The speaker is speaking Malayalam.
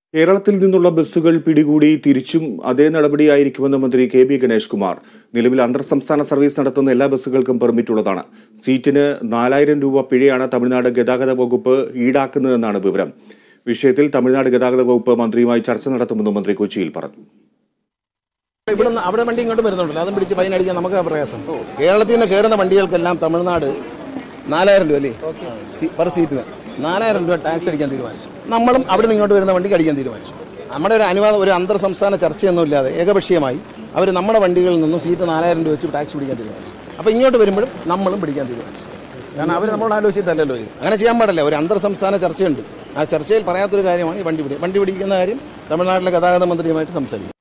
കേരളത്തിൽ നിന്നുള്ള ബസ്സുകൾ പിടികൂടി തിരിച്ചും അതേ നടപടിയായിരിക്കുമെന്ന് മന്ത്രി കെ ബി ഗണേഷ് കുമാർ നിലവിൽ അന്തർ സംസ്ഥാന സർവീസ് നടത്തുന്ന എല്ലാ ബസ്സുകൾക്കും പെർമിറ്റ് ഉള്ളതാണ് സീറ്റിന് നാലായിരം രൂപ പിഴയാണ് തമിഴ്നാട് ഗതാഗത വകുപ്പ് ഈടാക്കുന്നതെന്നാണ് വിവരം വിഷയത്തിൽ തമിഴ്നാട് ഗതാഗത വകുപ്പ് മന്ത്രിയുമായി ചർച്ച നടത്തുമെന്നും മന്ത്രി കൊച്ചിയിൽ പറഞ്ഞു ഇവിടെ അവിടെ വണ്ടി ഇങ്ങോട്ട് വരുന്നുണ്ടല്ലോ അതും പിടിച്ച് ഫൈൻ അടിക്കാൻ നമുക്ക് പ്രയാസം കേരളത്തിൽ നിന്ന് കയറുന്ന വണ്ടികൾക്കെല്ലാം തമിഴ്നാട് നാലായിരം രൂപ അല്ലേ സീ- പെർ സീറ്റിന് നാലായിരം രൂപ ടാക്സ് അടിക്കാൻ തീരുമാനിച്ചു നമ്മളും അവിടെ നിന്ന് ഇങ്ങോട്ട് വരുന്ന വണ്ടിക്ക് അടിക്കാൻ തീരുമാനിച്ചു നമ്മുടെ ഒരു അനുവാദം ഒരു അന്തർ സംസ്ഥാന ചർച്ചയൊന്നും ഇല്ലാതെ ഏകപക്ഷീയമായി അവർ നമ്മുടെ വണ്ടികളിൽ നിന്നും സീറ്റ് നാലായിരം രൂപ വെച്ച് ടാക്സ് പിടിക്കാൻ തീരുമാനിച്ചു അപ്പൊ ഇങ്ങോട്ട് വരുമ്പോഴും നമ്മളും പിടിക്കാൻ തീരുമാനിച്ചു കാരണം അവർ നമ്മളോട് ആലോചിച്ചിട്ടല്ലല്ലോ ഇത് അങ്ങനെ ചെയ്യാൻ പാടില്ല ഒരു അന്തർ സംസ്ഥാന ചർച്ചയുണ്ട് ആ ചർച്ചയിൽ പറയാത്തൊരു കാര്യമാണ് ഈ വണ്ടി പിടി വണ്ടി പിടിക്കുന്ന കാര്യം തമിഴ്നാട്ടിലെ ഗതാഗത മന്ത്രിയുമായിട്ട് സംസാരിക്കും